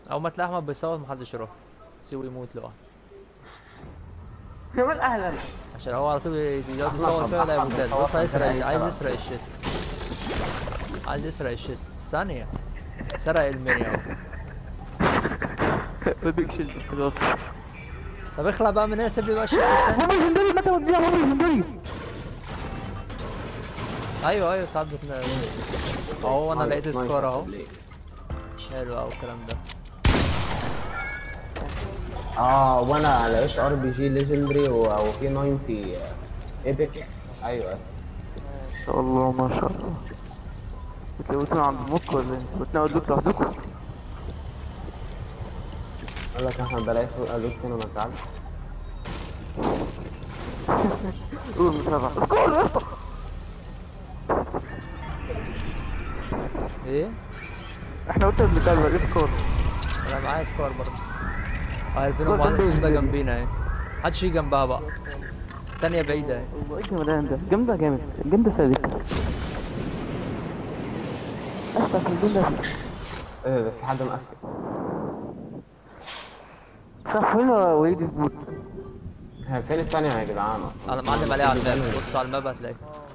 او ما تلاقي احمد بيصوت محدش يروح سيبه يموت لوحده كمان اهلا عشان هو على طول يقعد أحمد يصور طب فيها لا أحمد يموت بيصور بص من هيسرق غير أي عايز سبب. يسرق الشيست عايز يسرق الشيست ثانية سرق المنيا اهو. بيك شيلد خلاص طب اخلع بقى من هنا سيب لي بقى الشيست الثاني ماما الهندري متى وديها ماما الهندري ايوه ايوه ساعات بتنا اهو انا لقيت نايس سكور اهو ليه؟ حلو اوي الكلام ده اه وانا على اتش ار بي جي ليجندري او في 90 ايبك ايوه ما شاء الله ما شاء الله بتلاقوا عند المك ولا ايه؟ بتلاقوا دوك لوحدكم قال لك احمد بلاقي ادوك فين وما تزعلش قول مش هبع سكور يا اسطى ايه احنا قلت قبل كده بقى ايه سكور انا معايا سكور برضه اه 2001 ده جنبينا اهي محدش يجي جنبها بقى التانية بعيدة اهي والله ايه الجمدان ده جامدة جامد جامدة سادك افتح الجون ده ايه ده, ده في حد مقفل صح فين وليد البوت ها، فين التانية يا جدعان اصلا انا معلم عليها على الماب بص على الماب هتلاقي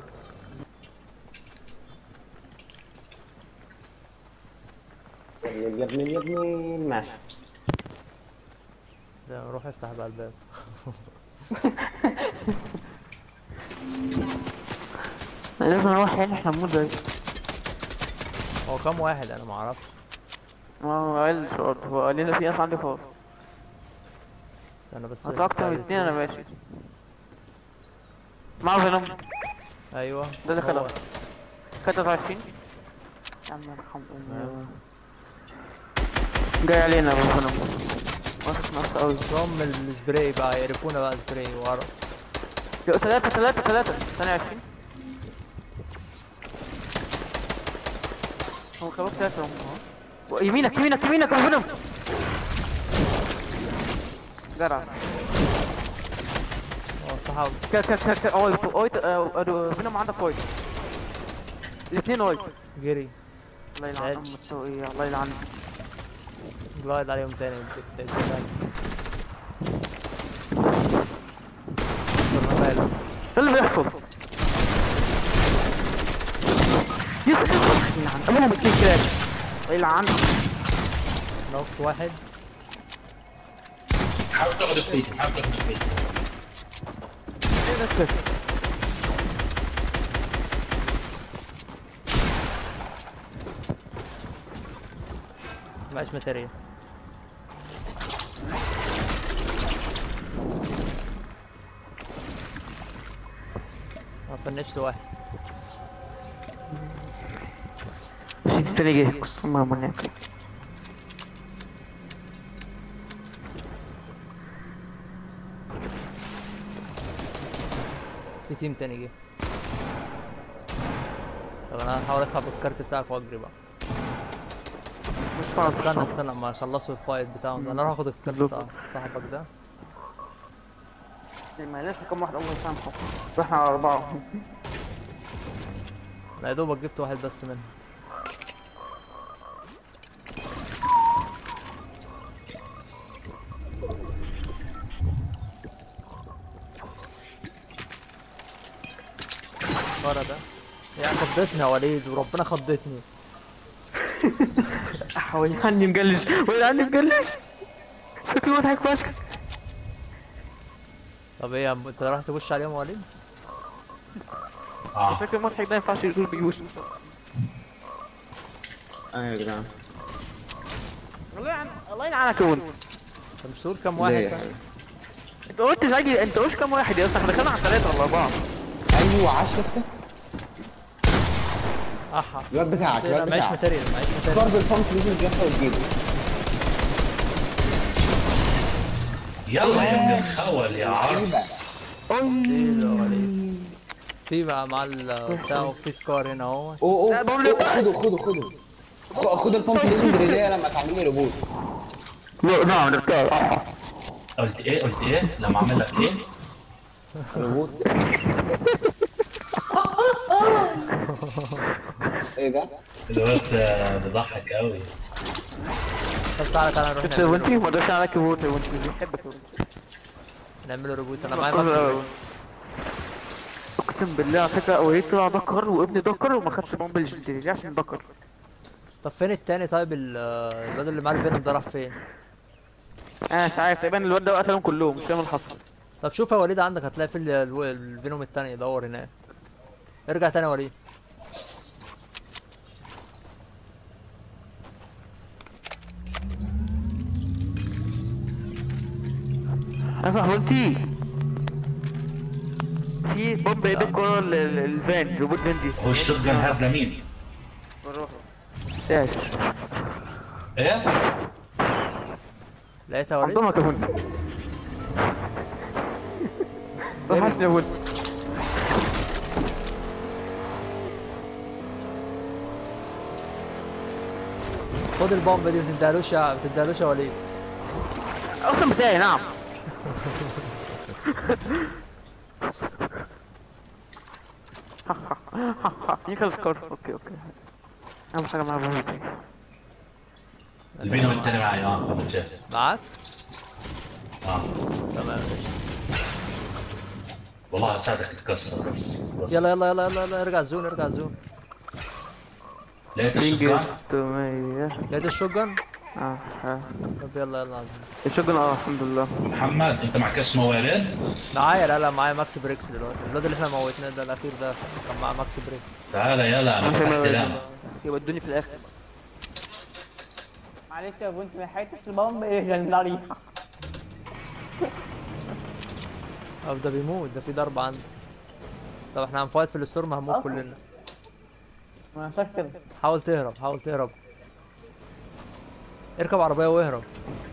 يا ابني يا ابني ماشي ده روح افتح بقى الباب لازم نروح يعني احنا نموت ده هو كام واحد انا ما اعرفش ما هو قال شرط هو قال لنا في ناس عندي خلاص انا بس هطلع اكتر من اتنين انا ماشي معه فينوم ايوه ده اللي هو. خدها كتب عشرين يا عم ارحم امي جاي علينا ابو فينوم واخد نص قوي هم السبراي بقى يعرفونا بقى سبراي ورا ثلاثة ثلاثة ثلاثة ثانية عشرين هو خلاص ثلاثة هم اهو يمينك يمينك يمينك ابو فينوم جرع هو صحاب ك ك ك ك اويت اويت اه، فينوم عندك اويت الاثنين اويت جري الله يلعن ام التوقيع الله يلعن جلايد عليهم تاني بت- بت- طب ماله ايه اللي بيحصل؟ يسكت يلعن امهم اتنين كلاب الله يلعن نوك واحد حاول تاخد فلوسي حاول تاخد فلوسي ايه ده كده؟ معيش ماتيريال ما فنشت واحد نسيت التاني جه قسم الله منك في تيم تاني جه طب انا هحاول اسحب الكارت بتاعك واجري بقى مش فاهم استنى استنى اما يخلصوا الفايت بتاعهم ده. انا راح اخد الكارت بالظبط. بتاع صاحبك ده ما لسه كم واحد اول سامحه رحنا على اربعه انا يا دوبك جبت واحد بس منهم ورا ده يا خضتني يا وليد وربنا خضتني حاول عني مجلش ولا عني مجلش شكله مضحك فشخ طب ايه يا عم انت راح تبش عليهم يا وليد اه شكله مضحك ده ما ينفعش يقول بيوش ايوه يا جدعان الله يلعن الله يلعنك يا ولد انت مش تقول كام ليه واحد يا طيب؟ حبيبي؟ انت قلت زي انت قلت كام واحد يا اسطى احنا دخلنا على ثلاثه ولا اربعه ايوه عاش يا اسطى احا الواد بتاعك لا الواد معيش بتاعك ماتيريال معيش ماتيريال ضرب الفانك ليجن يا اسطى وتجيبه يلا يا ابن الخول يا عرس ايه ده يا وليد في بقى مع ال بتاعه في سكور هنا اهو اوه لا، اوه بقول لك- خده خده خده خ- خد البامب ليجندري دي لما تعمل لي ريبوت لا نعم قلت ايه قلت ايه لما اعمل لك ايه ريبوت ايه ده؟ الوقت بيضحك قوي طب تعالى تعالى نروح شفت نعمل وانتي ريبوت ما ادريش عليك وانتي وانتي بيحبك نعمل ريبوت انا معايا ماكس بريك. اقسم بالله على فكره وليد طلع دكر وابني دكر وما خدش بومب ليجندري ليه عشان دكر طب فين التاني طيب ال- الواد اللي معاه الفينوم ده راح فين انا مش عارف تقريبا الواد ده قتلهم كلهم مش فاهم اللي حصل طب شوف يا وليد عندك هتلاقي في ال- الو- الفينوم التاني دور هناك ارجع تاني يا وليد يا صاحبي وانتي في بومب ايدك ورا ال- ال- الفان روبوت فان دي هو الشوت جان هذا لمين؟ تاش ايه؟ لقيتها يا وليد عندهم كمان راحت يا ولد خد البومب دي ما تديهالوش يا ما تديهالوش يا وليد اصلا بتاعي نعم يخلص كار اوكي اوكي اهم حاجه معايا بومب دي. الفينوم التاني معي اه خذ جاهز معاك اه تمام ماشي والله ساعدك تكسر بس بس. يلا يلا يلا يلا, يلا ارجع الزون ارجع الزون لقيت الشوت بينج جان 600 لقيت الشوتجن اه اه طب يلا يلا عزيز. الشوجن اه الحمد لله محمد انت معك اسمه ولد؟ معايا لا لا معايا ماكس بريكس دلوقتي الواد اللي احنا موتناه ده الاخير ده كان معاه ماكس بريكس تعال يلا انا فتحت لام يودوني في الاخر معلش يا بنت ما حياتك البomb ايه جنري او ده بيموت ده في ضرب عنده طب احنا هنفايت في الستورم هنموت أصلاً. كلنا ما شاف كده حاول تهرب حاول تهرب اركب عربية واهرب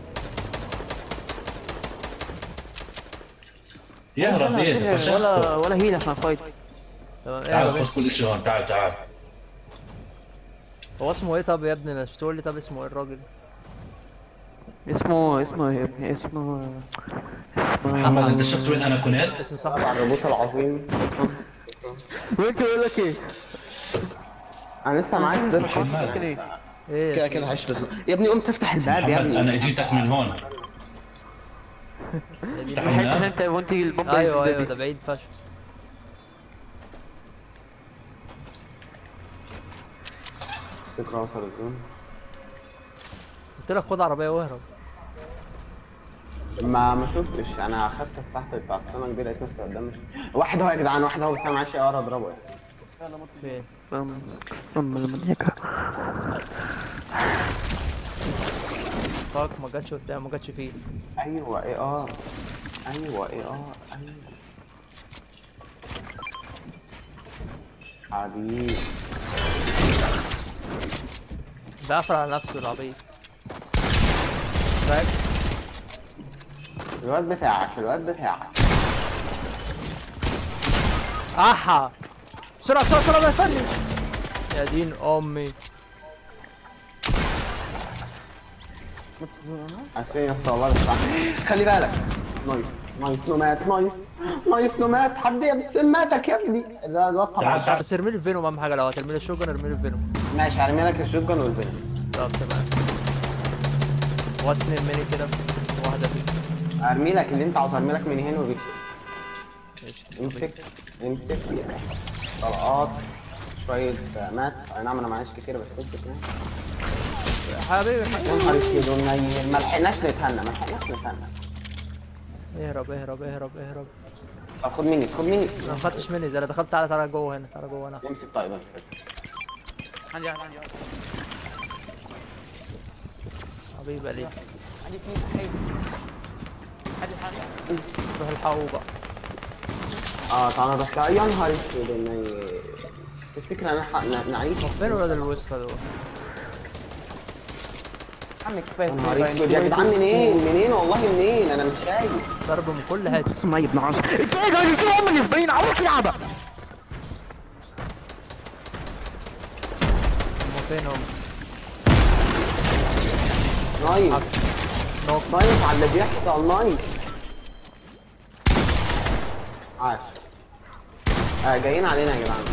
يهرب ايه فشخته ولا ولا هيل عشان فايت تمام تعال اهرب خذ كل شيء هون تعال تعال هو اسمه ايه طب يا ابني مش تقول لي طب اسمه ايه الراجل اسمه اسمه ايه يا ابني اسمه اسمه محمد انت شفت وين انا كنت؟ اسمه صح طبعا الريبوت العظيم وانت بقول لك ايه؟ انا لسه معايا سليب محمد كده ايه؟ ايه كده كده هعيش بس يا ابني قوم تفتح الباب يا محمد ابني انا اجيتك من هون افتح حته هنا انت وانت البومب ايوه دي. ايوه ده بعيد فشخ فكرة اوصل الزون قلت لك خد عربية واهرب ما ما شفتش انا اخدت فتحت بتاعت السما كبير لقيت نفسي قدام مش واحد اهو يا جدعان واحد اهو بس انا معيش اقرا اضربه فين قسم قسم المنيكا طاق ما جاتش قدام ما جاتش فيه ايوه اي ار ايوه اي ار ايوه حبيبي ده قفل على نفسه العبيط فاك الواد بتاعك الواد بتاعك احا بسرعة بسرعة بسرعة ما يفنش يا دين امي اسفين يا اسطى والله بس خلي بالك نايس نايس نومات نايس نايس نومات حد يا ماتك يا ابني ده الواد طبعا تعال تعال بس ارمي لي الفينوم اهم حاجة لو هترمي لي الشوجن ارمي لي الفينوم ماشي هرمي لك الشوت جان والفينوم طب تمام هو اتنين مني كده واحدة فيه هرمي لك اللي انت عاوز ارمي لك من هنا وبيكسب قشطة. امسك امسك طلقات شوية مات اي نعم انا معيش كتير بس امسك مات حبيبي يا نهار اسود ونيل ما لحقناش نتهنى ما لحقناش نتهنى اهرب اهرب اهرب اهرب طب خد مني خد مني انا ما خدتش مني زي انا دخلت تعالى تعالى جوه هنا تعالى جوه انا امسك طيب امسك عندي واحد عندي واحد حبيبي عليك عندي في حي عندي حاجه روح الحقوا بقى اه تعالى نروح لها. يا نهار اسود ونيل تفتكر انا حق ن- نعيش فين ولاد الوسطى دول عمك كفايه يا نهار اسود يا جدعان منين منين والله منين انا مش شايف ضرب من كل حته اسمع يا ابن عاصم انت ايه جاي في هم اللي باين عروك لعبه هم فين هم نايس نوك نايس على اللي بيحصل نايس عاش آه جايين علينا يا جدعان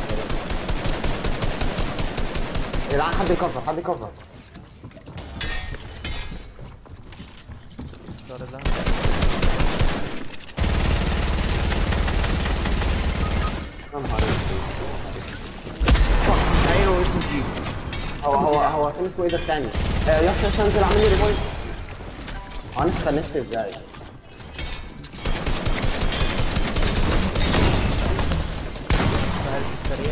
يا جدعان حد يكفر حد يكفر دار الله يا نهار اسود. هيرو اسمه جي هو هو هو كان اسمه ايه ده التاني؟ آه، يا اسطى انزل اعمل لي ريبوينت هو انا استنشت ازاي؟ سهل في السريع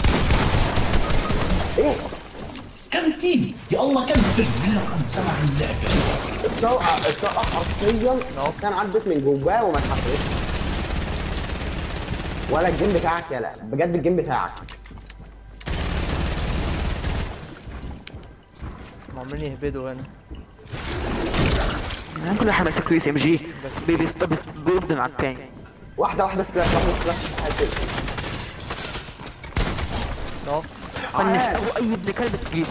ايه؟ كم تيم يا الله كم فيلم من رقم سبعة اللعبة الطلقه الطلقه حرفيا كان عدت من جواه وما اتحرقتش ولا الجيم بتاعك يا لا بجد الجيم بتاعك هم عمالين يهبدوا هنا انا كل واحد ماسك كويس ام جي بيبدن على التاني واحده واحده سبلاش واحده سبلاش حاجة. نوك فنش عاش. او اي ابن كلب تجيبه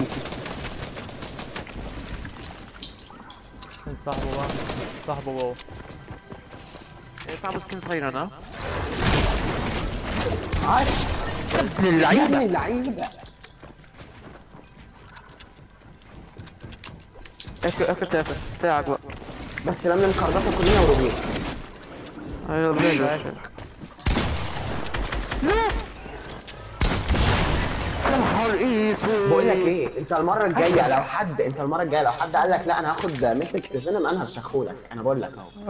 كان صاحبه بقى صاحبه جوه صعب سكين صاير انا عاش ابن يا ابن اللعيبه اللعيبه اكل اكل تافه بتاعك بقى بس لما مكرداتنا كلنا وروبين ايوه بجد يا نهار اسود بقول لك ايه انت المره الجايه لو حد انت المره الجايه لو حد قال لك لا انا هاخد ميثك سيفينم انا هفشخهولك انا بقول لك اهو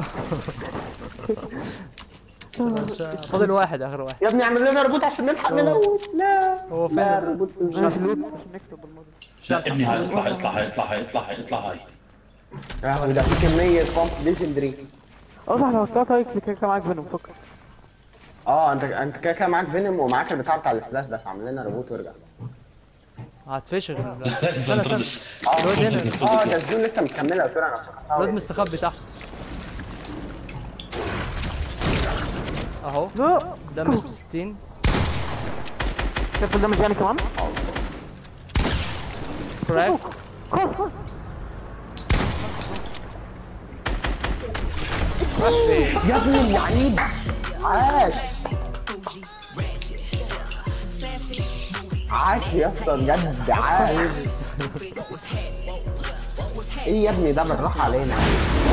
فاضل واحد اخر واحد يا ابني اعمل لنا ريبوت عشان نلحق نموت لا هو فين لا ال- ريبوت في ماشي الجنة لوت عشان نكتب بالماضي لا ابني هاي اطلع اطلع هاي اطلع هاي اطلع هاي اطلع هاي يا لهوي ده في كميه بامب ليجندري اه صح لو طلعت هيك كده كده معاك فينوم فك اه انت انت كده كده معاك فينوم ومعاك البتاع بتاع السبلاش ده فاعمل لنا ريبوت وارجع هتفشل لا استنى اذا استنى اه الواد هنا اه ده الزون لسه مكمله قلت له انا افتكرتها الواد وهي- مستخبي تحت اهو لا ده مش 60 شايف ده مش يعني كمان كراك راح فين يا ابن اللعيب عاش عاش يا اسطى بجد عاش ايه يا ابني ده بالراحه علينا